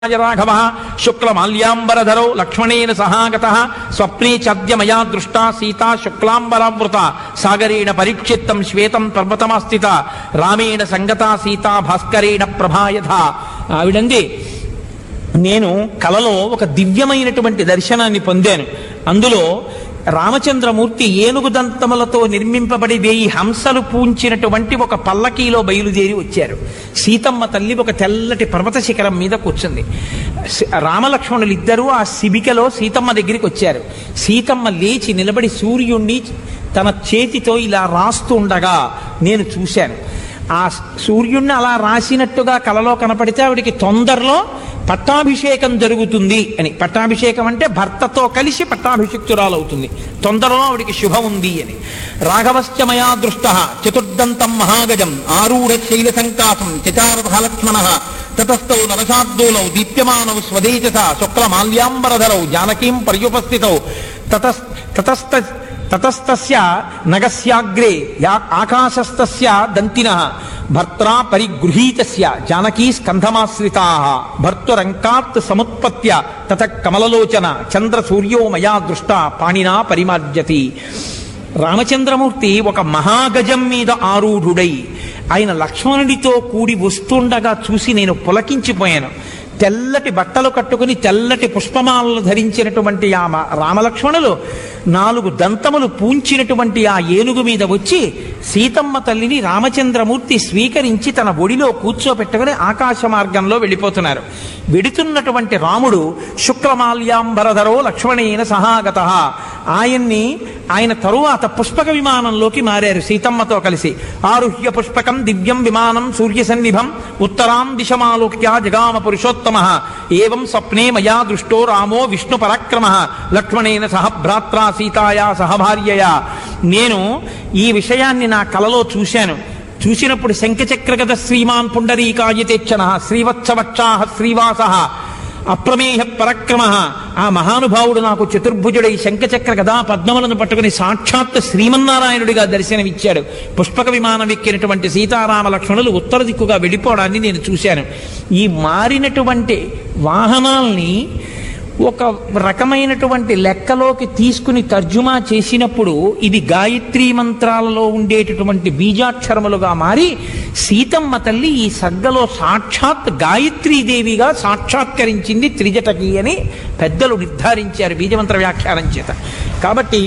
రాఘవ శుక్లమాల్యాంబరధరో లక్ష్మణేన సహాగత స్వప్నే చాద్య మయా దృష్టా సీతా శుక్లాంబరావృత సాగరేణ పరీక్షిత్తం శ్వేతం పర్వతమాస్థిత రామేణ సంగతా సీతా భాస్కరేణ ప్రభాయథ ఆవిడంది నేను కలలో ఒక దివ్యమైనటువంటి దర్శనాన్ని పొందాను అందులో రామచంద్రమూర్తి ఏనుగు దంతములతో నిర్మింపబడి వేయి హంసలు పూంచినటువంటి ఒక పల్లకీలో బయలుదేరి వచ్చారు సీతమ్మ తల్లి ఒక తెల్లటి పర్వత శిఖరం మీద కూర్చుంది సి- రామలక్ష్మణులు ఇద్దరూ ఆ శిబికలో సీతమ్మ దగ్గరికి వచ్చారు సీతమ్మ లేచి నిలబడి సూర్యుణ్ణి తన చేతితో ఇలా రాస్తూ ఉండగా నేను చూశాను ఆ సూర్యుణ్ణి అలా రాసినట్టుగా కలలో కనపడితే ఆవిడికి తొందరలో పట్టాభిషేకం జరుగుతుంది అని పట్టాభిషేకం అంటే భర్తతో కలిసి పట్టాభిషిక్తురాలవుతుంది తొందరలో ఆవిడికి శుభం ఉంది అని రాఘవశ్చమయా దృష్ట చతుర్దంతం మహాగజం ఆరూఢ శైల సంకాసం చచారథ లక్ష్మణ తతస్థౌ నరసాద్దూలౌ దీప్యమానౌ స్వదేశస శుక్ల మాల్యాంబరధరౌ జానకీం పర్యుపస్థితౌ తతస్ తతస్థ తతస్తస్య నగస్యాగ్రే యా ఆకాశస్తస్య దంతినః భర్త్రా పరిగృహీతస్య జానకీ స్కంధమాశ్రితా భర్తురంకాత్ సముత్పత్య తత కమలలోచన చంద్ర సూర్యో మయా దృష్ట పాణినా పరిమార్జతి రామచంద్రమూర్తి ఒక మహాగజం మీద ఆరూఢుడై ఆయన లక్ష్మణుడితో కూడి వస్తుండగా చూసి నేను పులకించిపోయాను తెల్లటి బట్టలు కట్టుకుని తెల్లటి పుష్పమాలను ధరించినటువంటి ఆ మ- రామలక్ష్మణులు నాలుగు దంతములు పూంచినటువంటి ఆ ఏనుగు మీద వచ్చి సీతమ్మ తల్లిని రామచంద్రమూర్తి స్వీకరించి తన ఒడిలో కూర్చోపెట్టుకుని ఆకాశ మార్గంలో వెళ్ళిపోతున్నారు వెడుతున్నటువంటి రాముడు శుక్లమాల్యాంబరధరో లక్ష్మణేన సహాగత ఆయన్ని ఆయన తరువాత పుష్పక విమానంలోకి మారారు సీతమ్మతో కలిసి ఆరుహ్య పుష్పకం దివ్యం విమానం సూర్య సన్నిభం ఉత్తరాం దిశమాలోక్య జగామ పురుషోత్తమ ఏవం స్వప్నే మయా దృష్టో రామో విష్ణు పరాక్రమ లక్ష్మణేన సహ భ్రాత్రా సీతాయా సహ భార్యయా నేను ఈ విషయాన్ని నా కలలో చూశాను చూసినప్పుడు శంఖచక్రగత శ్రీమాన్ పుండరీకాయతేచ్చన శ్రీవత్సవక్షా శ్రీవాస అప్రమేయ పరక్రమ ఆ మహానుభావుడు నాకు చతుర్భుజుడై శంఖచక్ర గదా పద్మములను పట్టుకుని సాక్షాత్ శ్రీమన్నారాయణుడిగా దర్శనమిచ్చాడు పుష్పక విమానం ఎక్కినటువంటి సీతారామ లక్ష్మణులు ఉత్తర దిక్కుగా వెళ్ళిపోవడాన్ని నేను చూశాను ఈ మారినటువంటి వాహనాల్ని ఒక రకమైనటువంటి లెక్కలోకి తీసుకుని తర్జుమా చేసినప్పుడు ఇది గాయత్రీ మంత్రాలలో ఉండేటటువంటి బీజాక్షరములుగా మారి సీతమ్మ తల్లి ఈ సగ్గలో సాక్షాత్ గాయత్రీదేవిగా సాక్షాత్కరించింది త్రిజటకి అని పెద్దలు నిర్ధారించారు బీజమంత్ర వ్యాఖ్యానం చేత కాబట్టి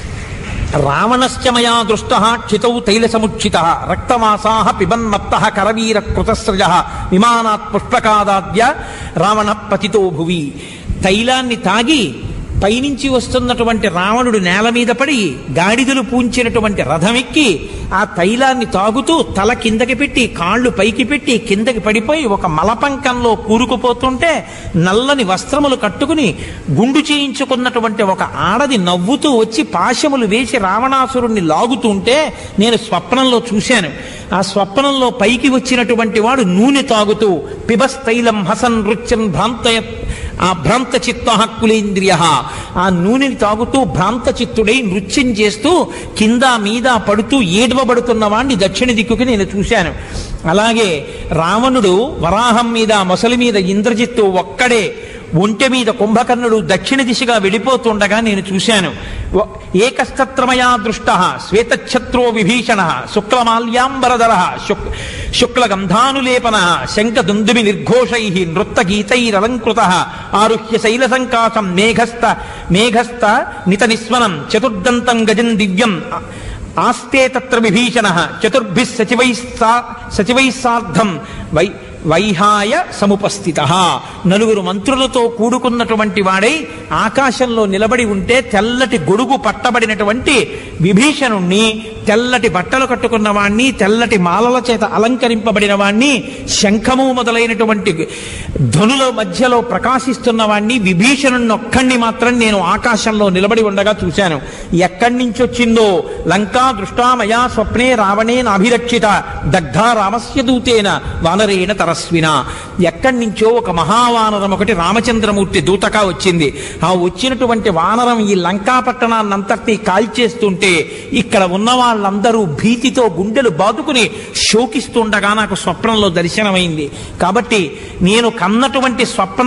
రావణశ్చమయా దృష్ట క్షితౌ తైలసముచ్చిత రక్తమాసా పిబన్మత్త కరవీర కృతస్రజ విమానాత్ పుష్పకాదాద్య రావణ పతితో భువి తైలాన్ని తాగి పైనుంచి వస్తున్నటువంటి రావణుడు నేల మీద పడి గాడిదలు పూంచినటువంటి రథమెక్కి ఆ తైలాన్ని తాగుతూ తల కిందకి పెట్టి కాళ్ళు పైకి పెట్టి కిందకి పడిపోయి ఒక మలపంకంలో కూరుకుపోతుంటే నల్లని వస్త్రములు కట్టుకుని గుండు చేయించుకున్నటువంటి ఒక ఆడది నవ్వుతూ వచ్చి పాశములు వేసి రావణాసురుణ్ణి లాగుతుంటే నేను స్వప్నంలో చూశాను ఆ స్వప్నంలో పైకి వచ్చినటువంటి వాడు నూనె తాగుతూ పిబస్తైలం హసన్ నృత్యం భ్రాంతయ ఆ భ్రాంత చిత్త కులేంద్రియ ఆ నూనెని తాగుతూ భ్రాంత చిత్తుడై నృత్యం చేస్తూ కింద మీద పడుతూ ఏడవబడుతున్న వాణ్ణి దక్షిణ దిక్కుకి నేను చూశాను అలాగే రావణుడు వరాహం మీద మొసలి మీద ఇంద్రజిత్తు ఒక్కడే ఒంటె మీద కుంభకర్ణుడు దక్షిణ దిశగా వెళ్ళిపోతుండగా నేను చూశాను వ- ఏకస్తత్రమయా దృష్ట శ్వేతఛత్రో విభీషణ శుక్లమాల్యాంబరధర శుక్ శుక్లగంధానులేపన శంఖదుందుమి నిర్ఘోషై నృత్తగీతైరలంకృత ఆరుహ్య శైల సంకాసం మేఘస్థ మేఘస్థ నిత నిస్వనం చతుర్దంతం గజం దివ్యం ఆస్తే తత్ర విభీషణ చతుర్భి సచివై సచివై సార్ధం వై వైహాయ సముపస్థిత నలుగురు మంత్రులతో కూడుకున్నటువంటి వాడై ఆకాశంలో నిలబడి ఉంటే తెల్లటి గొడుగు పట్టబడినటువంటి విభీషణుణ్ణి తెల్లటి బట్టలు కట్టుకున్న వాణ్ణి తెల్లటి మాలల చేత అలంకరింపబడిన వాణ్ణి శంఖము మొదలైనటువంటి ధనుల మధ్యలో ప్రకాశిస్తున్న వాణ్ణి విభీషణుణ్ణి ఒక్కడిని మాత్రం నేను ఆకాశంలో నిలబడి ఉండగా చూశాను ఎక్కడి నుంచి వచ్చిందో లంకా దృష్టామయా స్వప్నే రావణేన అభిరక్షిత దగ్ధ రామస్య దూతేన వానరేణ తరస్విన ఎక్కడి నుంచో ఒక మహావానరం ఒకటి రామచంద్రమూర్తి దూతగా వచ్చింది ఆ వచ్చినటువంటి వానరం ఈ లంకా పట్టణాన్నంతటినీ కాల్చేస్తుంటే ఉంటే ఇక్కడ ఉన్న వాళ్ళందరూ భీతితో గుండెలు బాదుకుని శోకిస్తుండగా నాకు స్వప్నంలో దర్శనమైంది కాబట్టి నేను కన్నటువంటి స్వప్న